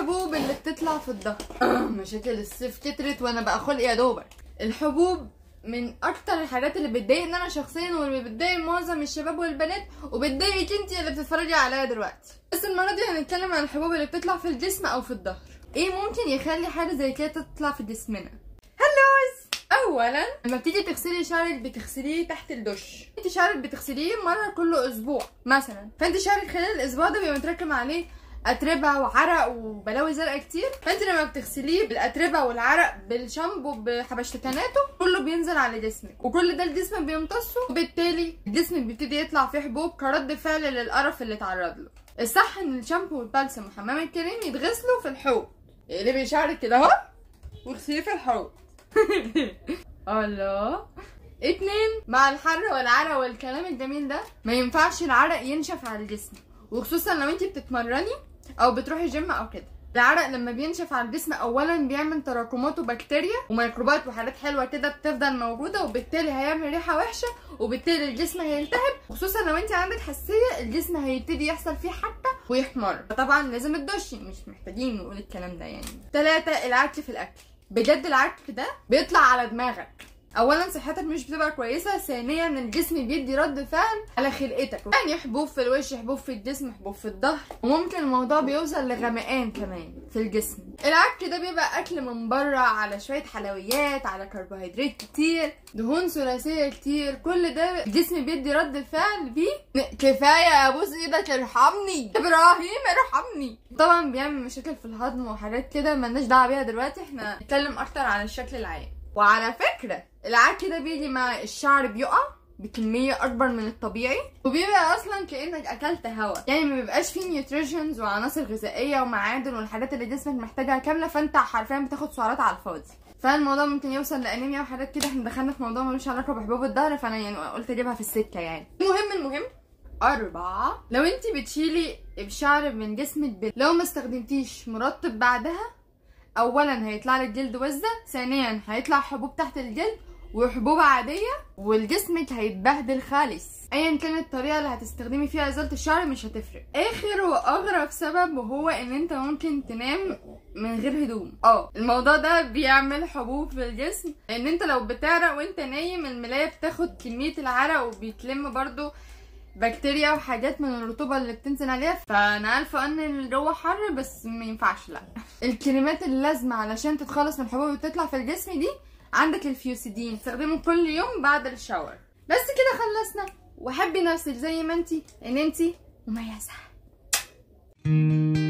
الحبوب اللي بتطلع في الظهر مشاكل الصيف كترت وانا بقى خلقي يا دوبك الحبوب من اكتر الحاجات اللي بتضايقني انا شخصيا واللي بتضايق معظم الشباب والبنات وبتضايقك انت اللي بتتفرجي عليا دلوقتي بس المره دي هنتكلم عن الحبوب اللي بتطلع في الجسم او في الظهر ايه ممكن يخلي حاجه زي كده تطلع في جسمنا هلوز اولا لما بتيجي تغسلي شعرك بتغسليه تحت الدش انت شعرك بتغسليه مره كل اسبوع مثلا فانت شعرك خلال الاسبوع ده بيبقى متراكم عليه اتربه وعرق وبلاوي زرقاء كتير فانت لما بتغسليه بالاتربه والعرق بالشامبو بحبشتكناته كله بينزل على جسمك وكل ده الجسم بيمتصه وبالتالي الجسم بيبتدي يطلع فيه حبوب كرد فعل للقرف اللي اتعرض له الصح ان الشامبو والبلسم وحمام الكريم يتغسلوا في الحوض اقلبي شعرك كده اهو واغسليه في الحوض الله اتنين مع الحر والعرق والكلام الجميل ده ما ينفعش العرق ينشف على الجسم وخصوصا لو انت بتتمرني او بتروحي جيم او كده العرق لما بينشف على الجسم اولا بيعمل تراكمات وبكتيريا وميكروبات وحاجات حلوه كده بتفضل موجوده وبالتالي هيعمل ريحه وحشه وبالتالي الجسم هيلتهب خصوصا لو انت عندك حساسيه الجسم هيبتدي يحصل فيه حتى ويحمر طبعا لازم تدشي مش محتاجين نقول الكلام ده يعني ثلاثة العك في الاكل بجد العك ده بيطلع على دماغك اولا صحتك مش بتبقى كويسه ثانيا الجسم بيدي رد فعل على خلقتك يعني حبوب في الوش حبوب في الجسم حبوب في الظهر وممكن الموضوع بيوصل لغمقان كمان في الجسم العك ده بيبقى اكل من بره على شويه حلويات على كربوهيدرات كتير دهون ثلاثيه كتير كل ده الجسم بيدي رد فعل بيه كفايه ابوس ايدك ارحمني ابراهيم ارحمني طبعا بيعمل مشاكل في الهضم وحاجات كده ملناش دعوه بيها دلوقتي احنا نتكلم اكتر عن الشكل العام وعلى فكرة العك ده بيجي مع الشعر بيقع بكمية أكبر من الطبيعي وبيبقى أصلا كأنك أكلت هوا يعني ما بيبقاش فيه نيوتريشنز وعناصر غذائية ومعادن والحاجات اللي جسمك محتاجها كاملة فأنت حرفيا بتاخد سعرات على الفاضي فالموضوع ممكن يوصل لأنيميا وحاجات كده احنا دخلنا في موضوع ملوش علاقة بحبوب الظهر فأنا يعني قلت أجيبها في السكة يعني المهم المهم أربعة لو انت بتشيلي الشعر من جسمك بال... لو ما استخدمتيش مرطب بعدها اولا هيطلع لك جلد وزه ثانيا هيطلع حبوب تحت الجلد وحبوب عاديه والجسمك هيتبهدل خالص ايا كانت الطريقه اللي هتستخدمي فيها ازاله الشعر مش هتفرق اخر واغرب سبب وهو ان انت ممكن تنام من غير هدوم اه الموضوع ده بيعمل حبوب في الجسم لان انت لو بتعرق وانت نايم الملايه بتاخد كميه العرق وبيتلم برضو بكتيريا وحاجات من الرطوبه اللي بتنزل عليها فانا عارفه ان الجو حر بس ما ينفعش لا الكريمات اللازمه علشان تتخلص من الحبوب اللي بتطلع في الجسم دي عندك الفيوسيدين استخدمه كل يوم بعد الشاور بس كده خلصنا وحبي نفسك زي ما انتي ان انتي مميزه